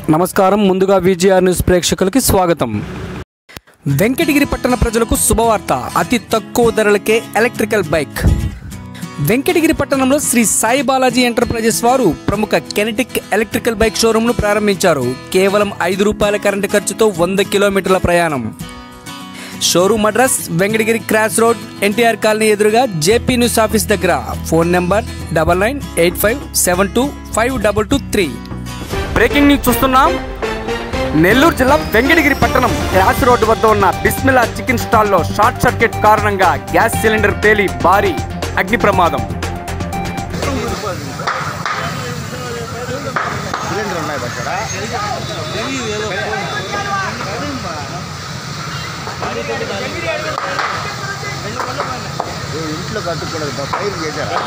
నమస్కారం ముందుగా VGR news ప్రేక్షకులకి స్వాగతం వెంకటగిరి పట్టణ ప్రజలకు శుభవార్త అతి తక్కువ ధరలకే ఎలక్ట్రికల్ బైక్ వెంకటగిరి పట్టణంలో శ్రీ సాయి బాలాజీ ఎంటర్ప్రైజెస్ వారు ప్రముఖ కెనెటిక్ ఎలక్ట్రికల్ బైక్ షోరూంను ప్రారంభించారు కేవలం ఐదు రూపాయల కరెంటు ఖర్చుతో వంద కిలోమీటర్ల ప్రయాణం showroom address Venkatagiri cross road NTR colony ఎదురుగా జేపీ న్యూస్ ఆఫీస్ దగ్గర phone number double nine eight five seven two five double two three breaking news చూస్తున్నాం నెల్లూరు జిల్లా వెంకటగిరి పట్టణం క్రాస్ రోడ్డు వద్ద ఉన్న బిస్మిలా చికెన్ స్టాల్లో షార్ట్ సర్క్యూట్ కారణంగా గ్యాస్ సిలిండర్ పేలి భారీ అగ్ని ప్రమాదం సిలిండర్ ఉన్నాయి అక్కడ ఏ ఇంట్లో కట్టుకోలేదు ఫైర్ చేశారా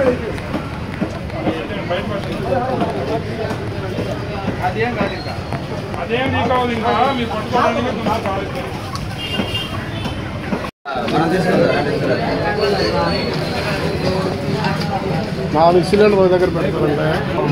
అదేం లీక్ ఇంకా మీరు పట్టుకోవడానికి కొంచెం కావాలి నాలుగు సిలిండర్ ఒక దగ్గర పెట్టుకోండి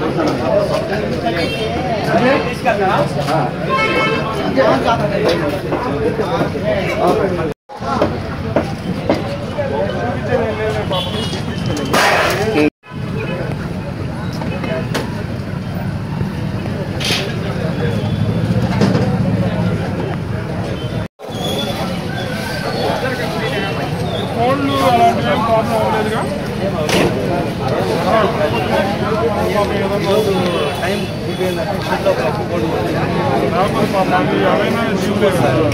కోళ్ళు అలాంటివి ఏం ప్రాబ్లం అవ్వలేదుగా లేకపోతే పాపం అది ఎవరైనా చూడలేదు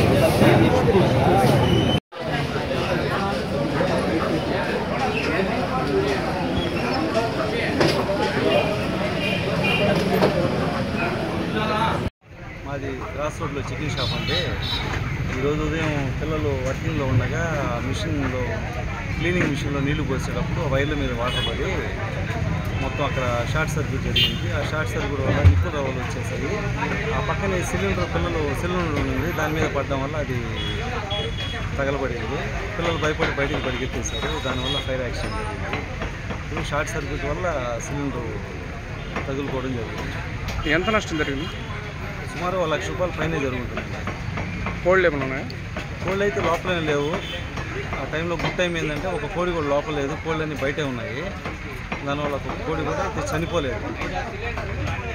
మాది క్రాస్ రోడ్లో చికెన్ షాప్ అండి ఈరోజు ఉదయం పిల్లలు వర్కింగ్లో ఉండగా మిషన్లో క్లీనింగ్ మిషన్లో నీళ్లు పోసేటప్పుడు ఆ వైర్ల మీద వాటర్ పడి మొత్తం అక్కడ షార్ట్ సర్క్యూట్ జరిగింది ఆ షార్ట్ సర్క్యూట్ వల్ల నిప్పు రవ్వలు వచ్చేసాయి ఆ పక్కనే సిలిండర్ పిల్లలు సిలిండర్ ఉంది దాని మీద పడడం వల్ల అది తగలబడింది పిల్లలు భయపడి బయటికి పరిగెత్తేశారు దానివల్ల ఫైర్ యాక్సిడెంట్ జరిగింది ఇప్పుడు షార్ట్ సర్క్యూట్ వల్ల సిలిండర్ తగులుకోవడం జరిగింది ఎంత నష్టం జరిగింది సుమారు ఒక లక్ష రూపాయల పైనే జరుగుతుంది కోల్డ్ ఏమైనా ఉన్నాయా కోళ్ళు అయితే లోపలే లేవు ఆ టైంలో గుడ్ టైం ఏంటంటే ఒక కోడి కూడా లోపల లేదు కోళ్ళు అన్నీ బయటే ఉన్నాయి దానివల్ల ఒక కోడి కూడా అయితే చనిపోలేదు